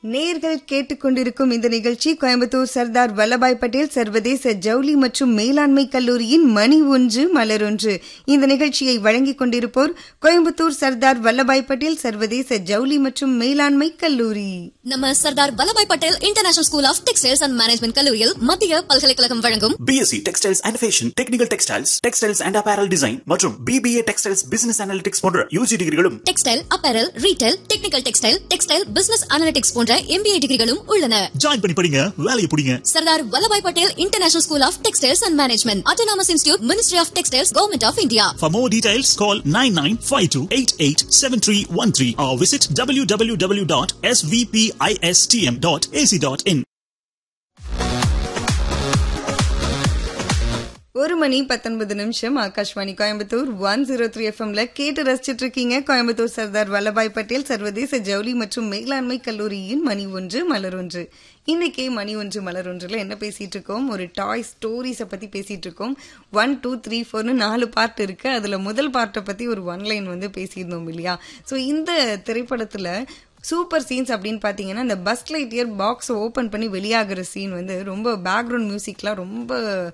நேர்கள் கேட்டுக்கொண்டிருக்கும் இந்த நிகழ்ச்சி கோயம்புத்தூர் சர்தார் வல்லபாய் பட்டேல் சர்வதேச ஜவுளி மற்றும் மேலாண்மை கல்லூரியின் மணி ஒன்று மலர் ஒன்று இந்த நிகழ்ச்சியை வழங்கிக் கொண்டிருப்போர் கோயம்புத்தூர் சர்தார் வல்லபாய் பட்டேல் சர்வதேச ஜவுளி மற்றும் மேலாண்மை கல்லூரி நம்ம Sardar Vallabhbhai Patel international school of textiles and management கல்லூரியில் மத்திய பல்கலைக்கழகம் வழங்கும் BSc textiles and fashion technical textiles textiles and apparel design மற்றும் பிபிஏ டெக்ஸ்டைல்ஸ் பிசினஸ் அனாலிட்டிக்ஸ் போன்ற யூஜி டிகிரிகளும் textile apparel retail technical textile textile business analytics போன்ற எம்பிஏ டிகிரிகளும் உள்ளன ஜாயின் பண்ணி படிங்க வேலையை பிடிங்க Sardar Vallabhbhai Patel international school of textiles and management autonomous institute ministry of textiles government of India For more details, call 9952887313 or visit www.svpistm.ac.in. ஒரு மணி பத்தொன்பது நிமிஷம் Akashvani Coimbatore one zero three எஃப்எம்ல கேட்டு ரசிச்சிட்டு இருக்கீங்க கோயம்புத்தூர் சர்தார் வல்லபாய் பட்டேல் சர்வதேச ஜவுளி மற்றும் மேலாண்மை கல்லூரியின் மணி ஒன்று மலர் ஒன்று இன்னைக்கு மணி ஒன்று மலர் ஒன்றுல என்ன பேசிட்டு இருக்கோம் ஒரு டாய் ஸ்டோரிஸை பத்தி பேசிட்டு இருக்கோம் ஒன் டூ த்ரீ ஃபோர்னு நாலு பார்ட் இருக்கு அதுல முதல் பார்ட்டை பத்தி ஒரு ஒன் லைன் வந்து பேசியிருந்தோம் இல்லையா ஸோ இந்த திரைப்படத்துல சூப்பர் சீன்ஸ் அப்படின்னு பார்த்தீங்கன்னா இந்த பஸ் லைட்டியர் பாக்ஸ் ஓப்பன் பண்ணி வெளியாகிற சீன் வந்து ரொம்ப பேக்ரவுண்ட் மியூசிக்லாம் ரொம்ப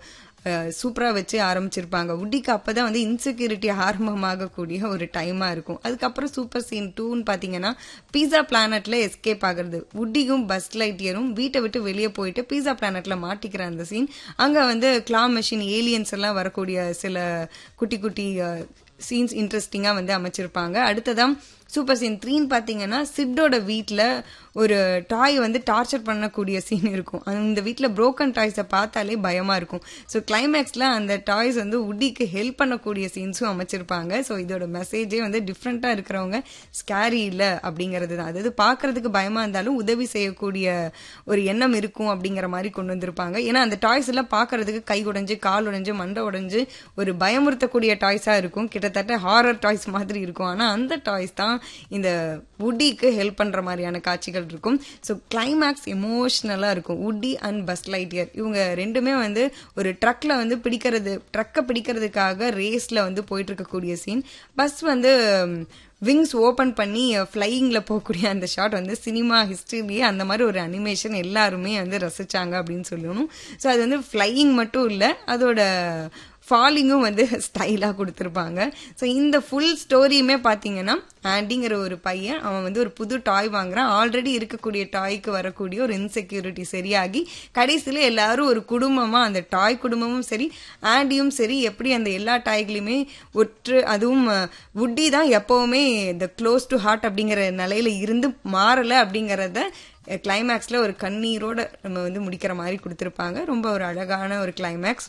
சூப்பராக வச்சு ஆரம்பிச்சிருப்பாங்க உட்டிக்கு அப்போ தான் வந்து இன்செக்யூரிட்டி ஆரம்பமாகக்கூடிய ஒரு டைமாக இருக்கும் அதுக்கப்புறம் சூப்பர் சீன் டூன்னு பார்த்தீங்கன்னா பீஸா பிளானட்ல எஸ்கேப் ஆகுறது உட்டியும் பஸ் லைட்டியரும் வீட்டை விட்டு வெளியே போயிட்டு பீஸா பிளானட்ல மாட்டிக்கிற அந்த சீன் அங்கே வந்து கிளா மெஷின் ஏலியன்ஸ் எல்லாம் வரக்கூடிய சில குட்டி குட்டி சீன்ஸ் இன்ட்ரெஸ்டிங்காக வந்து அமைச்சிருப்பாங்க அடுத்ததான் சூப்பர் சீன் த்ரீன்னு பார்த்தீங்கன்னா சிட்டோட வீட்டில் ஒரு டாய் வந்து டார்ச்சர் பண்ணக்கூடிய சீன் இருக்கும் அந்த வீட்டில் புரோக்கன் டாய்ஸை பார்த்தாலே பயமாக இருக்கும் ஸோ கிளைமேக்ஸில் அந்த டாய்ஸ் வந்து உட்டிக்கு ஹெல்ப் பண்ணக்கூடிய சீன்ஸும் அமைச்சிருப்பாங்க ஸோ இதோட மெசேஜே வந்து டிஃப்ரெண்ட்டாக இருக்கிறவங்க ஸ்கேரி இல்லை அப்படிங்கிறது தான் அதாவது பார்க்கறதுக்கு பயமாக இருந்தாலும் உதவி செய்யக்கூடிய ஒரு எண்ணம் இருக்கும் அப்படிங்கிற மாதிரி கொண்டு வந்திருப்பாங்க ஏன்னா அந்த டாய்ஸ் எல்லாம் பார்க்கறதுக்கு கை உடைஞ்சு கால் உடைஞ்சு மண்டை உடைஞ்சு ஒரு பயமுறுத்தக்கூடிய டாய்ஸாக இருக்கும் கிட்டத்தட்ட ஹாரர் டாய்ஸ் மாதிரி இருக்கும் ஆனால் அந்த டாய்ஸ் தான் இந்த உட்டிக்கு ஹெல்ப் பண்ற மாதிரியான காட்சிகள் இருக்கும் ஸோ கிளைமேக்ஸ் எமோஷ்னலாக இருக்கும் உட்டி அண்ட் பஸ் லைட்டியர் இவங்க ரெண்டுமே வந்து ஒரு ட்ரக்ல வந்து பிடிக்கிறது ட்ரக்கை பிடிக்கிறதுக்காக ரேஸ்ல வந்து போயிட்டு இருக்கக்கூடிய சீன் பஸ் வந்து விங்ஸ் ஓப்பன் பண்ணி ஃப்ளையிங்கில் போகக்கூடிய அந்த ஷாட் வந்து சினிமா ஹிஸ்ட்ரிலேயே அந்த மாதிரி ஒரு அனிமேஷன் எல்லாருமே வந்து ரசிச்சாங்க அப்படின்னு சொல்லணும் ஸோ அது வந்து ஃப்ளையிங் மட்டும் இல்லை அதோட ஃபாலிங்கும் வந்து ஸ்டைலாக கொடுத்துருப்பாங்க ஸோ இந்த ஃபுல் ஸ்டோரியுமே பார்த்தீங்கன்னா ஆண்டிங்கிற ஒரு பையன் அவன் வந்து ஒரு புது டாய் வாங்குறான் ஆல்ரெடி இருக்கக்கூடிய டாய்க்கு வரக்கூடிய ஒரு இன்செக்யூரிட்டி சரியாகி கடைசியில் எல்லாரும் ஒரு குடும்பமாக அந்த டாய் குடும்பமும் சரி ஆண்டியும் சரி எப்படி அந்த எல்லா டாய்களையுமே ஒற்று அதுவும் உட்டி தான் எப்போவுமே இந்த க்ளோஸ் டு ஹார்ட் அப்படிங்கிற நிலையில இருந்து மாறலை அப்படிங்கிறத கிளைமேக்ஸில் ஒரு கண்ணீரோட நம்ம வந்து முடிக்கிற மாதிரி கொடுத்துருப்பாங்க ரொம்ப ஒரு அழகான ஒரு கிளைமேக்ஸ்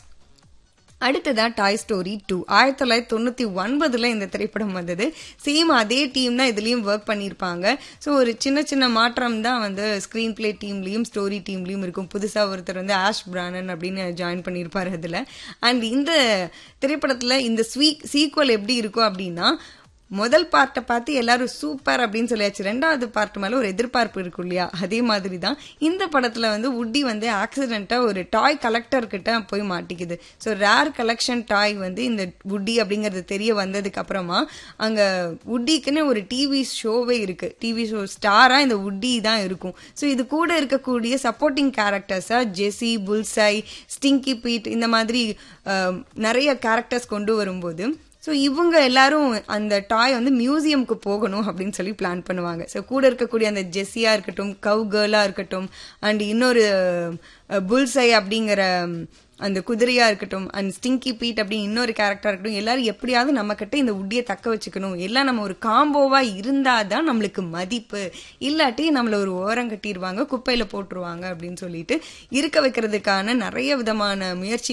அடுத்ததா டாய் ஸ்டோரி டூ ஆயிரத்தி தொள்ளாயிரத்தி தொண்ணூற்றி ஒன்பதில் இந்த திரைப்படம் வந்தது சேம் அதே டீம் தான் இதுலேயும் ஒர்க் பண்ணியிருப்பாங்க ஸோ ஒரு சின்ன சின்ன மாற்றம் தான் வந்து ஸ்க்ரீன் பிளே டீம்லேயும் ஸ்டோரி டீம்லேயும் இருக்கும் புதுசாக ஒருத்தர் வந்து ஆஷ் பிரானன் அப்படின்னு ஜாயின் பண்ணியிருப்பார் அதில் அண்ட் இந்த திரைப்படத்தில் இந்த ஸ்வீ சீக்வல் எப்படி இருக்கும் அப்படின்னா முதல் பார்ட்டை பார்த்து எல்லாரும் சூப்பர் அப்படின்னு சொல்லியாச்சு ரெண்டாவது பார்ட் மேலே ஒரு எதிர்பார்ப்பு இருக்கும் இல்லையா அதே மாதிரி தான் இந்த படத்தில் வந்து உட்டி வந்து ஆக்சிடெண்ட்டாக ஒரு டாய் கலெக்டர் கிட்ட போய் மாட்டிக்குது ஸோ ரேர் கலெக்ஷன் டாய் வந்து இந்த உட்டி அப்படிங்கிறது தெரிய வந்ததுக்கு அப்புறமா அங்கே உட்டிக்குன்னு ஒரு டிவி ஷோவே இருக்கு டிவி ஷோ ஸ்டாராக இந்த உட்டி தான் இருக்கும் ஸோ இது கூட இருக்கக்கூடிய சப்போர்ட்டிங் கேரக்டர்ஸாக ஜெஸி புல்சாய் ஸ்டிங்கி பீட் இந்த மாதிரி நிறைய கேரக்டர்ஸ் கொண்டு வரும்போது ஸோ இவங்க எல்லாரும் அந்த டாய் வந்து மியூசியம்க்கு போகணும் அப்படின்னு சொல்லி பிளான் பண்ணுவாங்க ஸோ கூட இருக்கக்கூடிய அந்த ஜெஸ்ஸியாக இருக்கட்டும் கவ் கேர்லாக இருக்கட்டும் அண்ட் இன்னொரு புல்சை அப்படிங்கிற அந்த குதிரையா இருக்கட்டும் அண்ட் ஸ்டிங்கி பீட் அப்படின்னு இன்னொரு கேரக்டர் இருக்கட்டும் எல்லாரும் எப்படியாவது நம்ம கிட்ட இந்த உட்டியை தக்க வச்சுக்கணும் எல்லாம் நம்ம ஒரு காம்போவா இருந்தாதான் நம்மளுக்கு மதிப்பு இல்லாட்டி நம்மள ஒரு ஓரம் கட்டிடுவாங்க குப்பையில போட்டுருவாங்க அப்படின்னு சொல்லிட்டு இருக்க வைக்கிறதுக்கான நிறைய விதமான முயற்சி